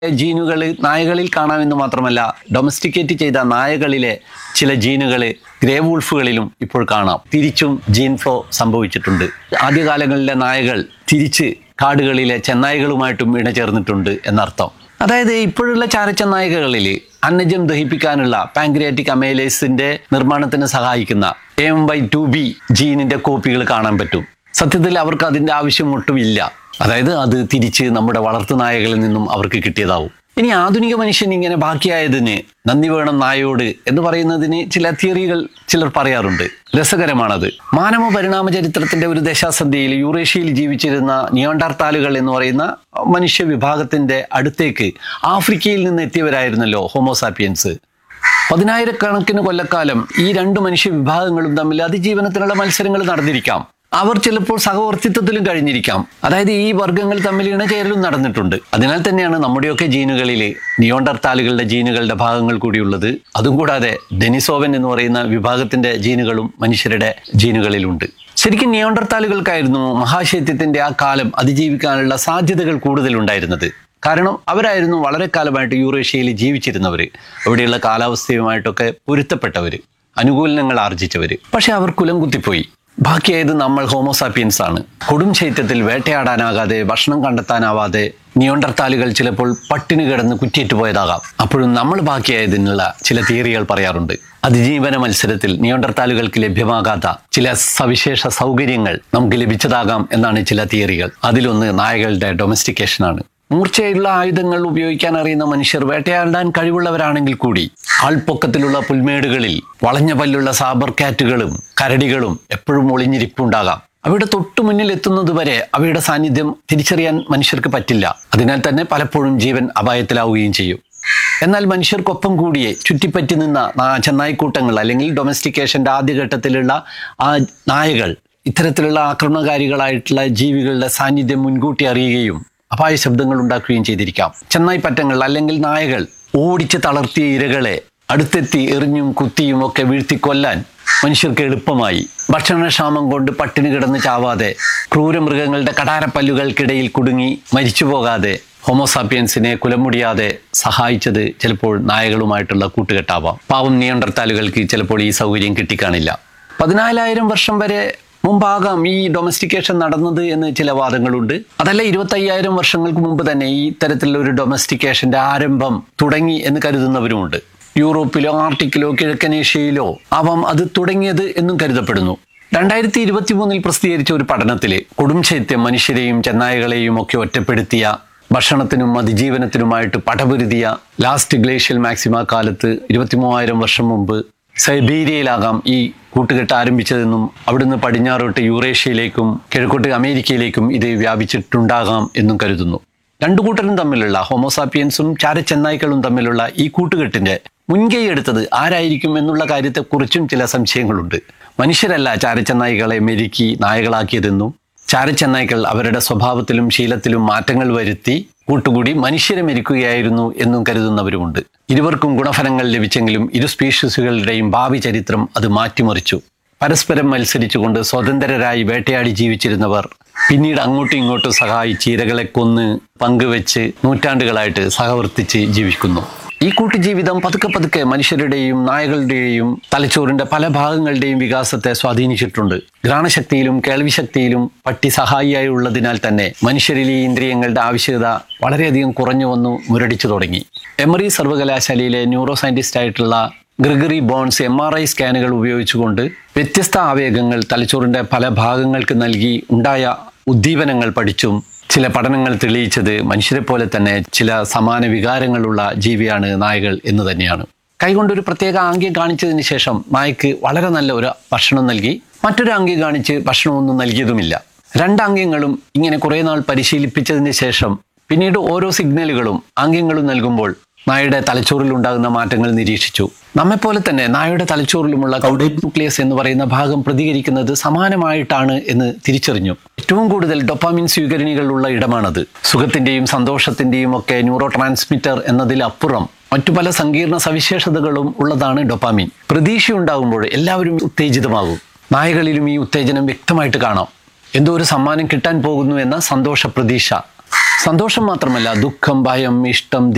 ജീനുകൾ നായകളിൽ കാണാമെന്ന് മാത്രമല്ല ഡൊമസ്റ്റിക്കേറ്റ് ചെയ്ത നായകളിലെ ചില ജീനുകൾ ഗ്രേ വൂൾഫുകളിലും ഇപ്പോൾ കാണാം തിരിച്ചും ജീൻ ഫ്ലോ സംഭവിച്ചിട്ടുണ്ട് ആദ്യകാലങ്ങളിലെ നായകൾ തിരിച്ച് കാടുകളിലെ ചെന്നായകളുമായിട്ടും ഇണചേർന്നിട്ടുണ്ട് എന്നർത്ഥം അതായത് ഇപ്പോഴുള്ള ചാരച്ചെന്നായകളിൽ അന്നജം ദഹിപ്പിക്കാനുള്ള പാങ്ക്രിയാറ്റിക് അമേലേസിന്റെ നിർമ്മാണത്തിന് സഹായിക്കുന്ന എം ബൈ ടു ബി ജീനിന്റെ കോപ്പികൾ കാണാൻ പറ്റും സത്യത്തിൽ അവർക്ക് അതിന്റെ ആവശ്യം ഒട്ടുമില്ല അതായത് അത് തിരിച്ച് നമ്മുടെ വളർത്തു നായകളിൽ നിന്നും അവർക്ക് കിട്ടിയതാവും ഇനി ആധുനിക മനുഷ്യൻ ഇങ്ങനെ ബാക്കിയായതിന് നന്ദി വേണം നായോട് എന്ന് പറയുന്നതിന് ചില തിയറികൾ ചിലർ പറയാറുണ്ട് രസകരമാണത് മാനവ പരിണാമ ചരിത്രത്തിന്റെ ഒരു ദശാസന്ധിയിൽ യൂറേഷ്യയിൽ ജീവിച്ചിരുന്ന നിയോണ്ടാർത്താലുകൾ എന്ന് പറയുന്ന മനുഷ്യ വിഭാഗത്തിന്റെ അടുത്തേക്ക് ആഫ്രിക്കയിൽ നിന്ന് എത്തിയവരായിരുന്നല്ലോ ഹോമോസാപ്പിയൻസ് പതിനായിരക്കണക്കിന് കൊല്ലക്കാലം ഈ രണ്ട് മനുഷ്യ വിഭാഗങ്ങളും തമ്മിൽ അതിജീവനത്തിനുള്ള മത്സരങ്ങൾ നടന്നിരിക്കാം അവർ ചിലപ്പോൾ സഹവർത്തിത്വത്തിലും കഴിഞ്ഞിരിക്കാം അതായത് ഈ വർഗ്ഗങ്ങൾ തമ്മിൽ ഇണചേരലും നടന്നിട്ടുണ്ട് അതിനാൽ തന്നെയാണ് നമ്മുടെയൊക്കെ ജീനുകളിൽ നിയോണ്ടർത്താലുകളുടെ ജീനുകളുടെ ഭാഗങ്ങൾ കൂടിയുള്ളത് അതും കൂടാതെ ഡെനിസോവൻ എന്ന് പറയുന്ന വിഭാഗത്തിന്റെ ജീനുകളും മനുഷ്യരുടെ ജീനുകളിലുണ്ട് ശരിക്കും നിയോണ്ടർത്താലുകൾക്കായിരുന്നു മഹാശൈത്യത്തിന്റെ ആ കാലം അതിജീവിക്കാനുള്ള സാധ്യതകൾ കൂടുതലുണ്ടായിരുന്നത് കാരണം അവരായിരുന്നു വളരെ കാലമായിട്ട് യൂറേഷ്യയിൽ ജീവിച്ചിരുന്നവർ അവിടെയുള്ള കാലാവസ്ഥയുമായിട്ടൊക്കെ പൊരുത്തപ്പെട്ടവർ അനുകൂലനങ്ങൾ ആർജിച്ചവർ പക്ഷെ അവർ കുലം കുത്തിപ്പോയി ബാക്കിയായത് നമ്മൾ ഹോമോസാപ്പിയൻസ് ആണ് കൊടും ശൈത്യത്തിൽ വേട്ടയാടാനാകാതെ ഭക്ഷണം കണ്ടെത്താനാവാതെ നിയോണ്ടർത്താലുകൾ ചിലപ്പോൾ പട്ടിണി കിടന്ന് കുറ്റിയേറ്റ് പോയതാകാം അപ്പോഴും നമ്മൾ ബാക്കിയായതിനുള്ള ചില തിയറികൾ പറയാറുണ്ട് അതിജീവന മത്സരത്തിൽ നിയോണ്ടർത്താലുകൾക്ക് ലഭ്യമാകാത്ത ചില സവിശേഷ സൗകര്യങ്ങൾ നമുക്ക് ലഭിച്ചതാകാം എന്നാണ് ചില തിയറികൾ അതിലൊന്ന് നായകളുടെ ഡൊമസ്റ്റിക്കേഷനാണ് മൂർച്ചയുള്ള ആയുധങ്ങൾ ഉപയോഗിക്കാൻ അറിയുന്ന മനുഷ്യർ വേട്ടയാടാൻ കഴിവുള്ളവരാണെങ്കിൽ കൂടി ആൾപ്പൊക്കത്തിലുള്ള പുൽമേടുകളിൽ വളഞ്ഞ പല്ലുള്ള സാബർ കാറ്റുകളും കരടികളും എപ്പോഴും ഒളിഞ്ഞിരിപ്പുണ്ടാകാം അവയുടെ തൊട്ടു മുന്നിൽ എത്തുന്നതുവരെ അവയുടെ സാന്നിധ്യം തിരിച്ചറിയാൻ മനുഷ്യർക്ക് പറ്റില്ല അതിനാൽ തന്നെ പലപ്പോഴും ജീവൻ അപായത്തിലാവുകയും ചെയ്യും എന്നാൽ മനുഷ്യർക്കൊപ്പം കൂടിയേ ചുറ്റിപ്പറ്റി നിന്ന നാ- ചെന്നായിക്കൂട്ടങ്ങൾ അല്ലെങ്കിൽ ഡൊമസ്റ്റിക്കേഷന്റെ ആദ്യഘട്ടത്തിലുള്ള ആ നായകൾ ഇത്തരത്തിലുള്ള ആക്രമണകാരികളായിട്ടുള്ള ജീവികളുടെ സാന്നിധ്യം മുൻകൂട്ടി അറിയുകയും അപായ ശബ്ദങ്ങൾ ഉണ്ടാക്കുകയും ചെയ്തിരിക്കാം ചെന്നായി പറ്റങ്ങൾ അല്ലെങ്കിൽ നായകൾ ഓടിച്ച് തളർത്തിയ ഇരകളെ അടുത്തെത്തി എറിഞ്ഞും കുത്തിയും ഒക്കെ വീഴ്ത്തി കൊല്ലാൻ മനുഷ്യർക്ക് എളുപ്പമായി ഭക്ഷണക്ഷാമം കൊണ്ട് പട്ടിണി കിടന്ന് ചാവാതെ ക്രൂരമൃഗങ്ങളുടെ കടാരപ്പല്ലുകൾക്കിടയിൽ കുടുങ്ങി മരിച്ചു പോകാതെ ഹോമോസാപ്പിയൻസിനെ കുലമുടിയാതെ സഹായിച്ചത് ചിലപ്പോൾ നായകളുമായിട്ടുള്ള കൂട്ടുകെട്ടാവാം പാവം നിയണ്ടർത്താലുകൾക്ക് ചിലപ്പോൾ ഈ സൗകര്യം കിട്ടിക്കാണില്ല പതിനാലായിരം വർഷം വരെ മുമ്പാകാം ഈ ഡൊമസ്റ്റിക്കേഷൻ നടന്നത് എന്ന് ചില വാദങ്ങളുണ്ട് അതല്ല ഇരുപത്തയ്യായിരം വർഷങ്ങൾക്ക് മുമ്പ് തന്നെ ഈ തരത്തിലുള്ള ഒരു ഡൊമസ്റ്റിക്കേഷന്റെ ആരംഭം തുടങ്ങി എന്ന് കരുതുന്നവരുമുണ്ട് യൂറോപ്പിലോ ആർട്ടിക്കിലോ കിഴക്കനേഷ്യയിലോ ആവാം അത് തുടങ്ങിയത് എന്നും കരുതപ്പെടുന്നു രണ്ടായിരത്തി ഇരുപത്തി മൂന്നിൽ പ്രസിദ്ധീകരിച്ച ഒരു പഠനത്തിൽ കൊടും ശൈത്യം മനുഷ്യരെയും ചെന്നായകളെയും ഒക്കെ ഒറ്റപ്പെടുത്തിയ ഭക്ഷണത്തിനും അതിജീവനത്തിനുമായിട്ട് പടപൊരുതിയ ലാസ്റ്റ് ഗ്ലേഷ്യൽ മാക്സിമ കാലത്ത് ഇരുപത്തിമൂവായിരം വർഷം മുമ്പ് സൈബീരിയയിലാകാം ഈ കൂട്ടുകെട്ട് ആരംഭിച്ചതെന്നും അവിടുന്ന് പടിഞ്ഞാറോട്ട് യൂറേഷ്യയിലേക്കും കിഴക്കോട്ട് അമേരിക്കയിലേക്കും ഇത് വ്യാപിച്ചിട്ടുണ്ടാകാം എന്നും കരുതുന്നു രണ്ടു കൂട്ടരും തമ്മിലുള്ള ഹോമോസാപ്പിയൻസും ചാരച്ചെന്നായ്ക്കളും തമ്മിലുള്ള ഈ കൂട്ടുകെട്ടിന്റെ മുൻകൈ എടുത്തത് ആരായിരിക്കും എന്നുള്ള കാര്യത്തെക്കുറിച്ചും ചില സംശയങ്ങളുണ്ട് മനുഷ്യരല്ല ചാരച്ചെന്നായ്ക്കളെ മെരുക്കി നായകളാക്കിയതെന്നും ചാരച്ചെന്നായ്ക്കൾ അവരുടെ സ്വഭാവത്തിലും ശീലത്തിലും മാറ്റങ്ങൾ വരുത്തി കൂട്ടുകൂടി മനുഷ്യരെ മരിക്കുകയായിരുന്നു എന്നും കരുതുന്നവരുമുണ്ട് ഇരുവർക്കും ഗുണഫലങ്ങൾ ലഭിച്ചെങ്കിലും ഇരു സ്പീഷീസുകളുടെയും ഭാവി ചരിത്രം അത് മാറ്റിമറിച്ചു പരസ്പരം മത്സരിച്ചുകൊണ്ട് സ്വതന്ത്രരായി വേട്ടയാടി ജീവിച്ചിരുന്നവർ പിന്നീട് അങ്ങോട്ടും ഇങ്ങോട്ടും സഹായിച്ച് ഇരകളെ കൊന്ന് പങ്കുവെച്ച് നൂറ്റാണ്ടുകളായിട്ട് സഹവർത്തിച്ച് ജീവിക്കുന്നു ഈ കൂട്ടുജീവിതം പതുക്കെ പതുക്കെ മനുഷ്യരുടെയും നായകളുടെയും തലച്ചോറിന്റെ പല ഭാഗങ്ങളുടെയും വികാസത്തെ സ്വാധീനിച്ചിട്ടുണ്ട് ഘ്രാണശക്തിയിലും കേൾവിശക്തിയിലും പട്ടി സഹായിയായി ഉള്ളതിനാൽ തന്നെ മനുഷ്യരിൽ ഈ ഇന്ദ്രിയങ്ങളുടെ ആവശ്യകത വളരെയധികം കുറഞ്ഞു വന്നു മുരടിച്ചു തുടങ്ങി എമറി സർവകലാശാലയിലെ ന്യൂറോ സയന്റിസ്റ്റ് ആയിട്ടുള്ള Gregory Berns M R I സ്കാനുകൾ ഉപയോഗിച്ചുകൊണ്ട് വ്യത്യസ്ത ആവേഗങ്ങൾ തലച്ചോറിന്റെ പല ഭാഗങ്ങൾക്ക് നൽകി ഉണ്ടായ ഉദ്ദീപനങ്ങൾ പഠിച്ചും ചില പഠനങ്ങൾ തെളിയിച്ചത് മനുഷ്യരെ പോലെ തന്നെ ചില സമാന വികാരങ്ങളുള്ള ജീവിയാണ് നായകൾ എന്ന് തന്നെയാണ് കൈകൊണ്ടൊരു പ്രത്യേക ആംഗ്യം കാണിച്ചതിന് ശേഷം നായ്ക്ക് വളരെ നല്ല ഒരു ഭക്ഷണം നൽകി മറ്റൊരു ആംഗ്യം കാണിച്ച് ഭക്ഷണമൊന്നും നൽകിയതുമില്ല രണ്ടാംഗ്യങ്ങളും ഇങ്ങനെ കുറേ നാൾ പരിശീലിപ്പിച്ചതിന് ശേഷം പിന്നീട് ഓരോ സിഗ്നലുകളും ആംഗ്യങ്ങളും നൽകുമ്പോൾ നായയുടെ തലച്ചോറിൽ ഉണ്ടാകുന്ന മാറ്റങ്ങൾ നിരീക്ഷിച്ചു നമ്മെപ്പോലെ തന്നെ നായയുടെ തലച്ചോറിലുമുള്ള കൗഡേറ്റ് ന്യൂക്ലിയസ് എന്ന് പറയുന്ന ഭാഗം പ്രതികരിക്കുന്നത് സമാനമായിട്ടാണ് എന്ന് തിരിച്ചറിഞ്ഞു ഏറ്റവും കൂടുതൽ ഡൊപ്പാമിൻ സ്വീകരണികളുള്ള ഇടമാണത് സുഖത്തിന്റെയും സന്തോഷത്തിന്റെയും ഒക്കെ ന്യൂറോ ട്രാൻസ്മിറ്റർ എന്നതിലപ്പുറം മറ്റു പല സങ്കീർണ സവിശേഷതകളും ഉള്ളതാണ് ഡൊപ്പാമിൻ പ്രതീക്ഷയുണ്ടാകുമ്പോൾ എല്ലാവരും ഉത്തേജിതമാകും നായകളിലും ഈ ഉത്തേജനം വ്യക്തമായിട്ട് കാണാം എന്തോ ഒരു സമ്മാനം കിട്ടാൻ പോകുന്നു എന്ന സന്തോഷ പ്രതീക്ഷ സന്തോഷം മാത്രമല്ല ദുഃഖം ഭയം ഇഷ്ടം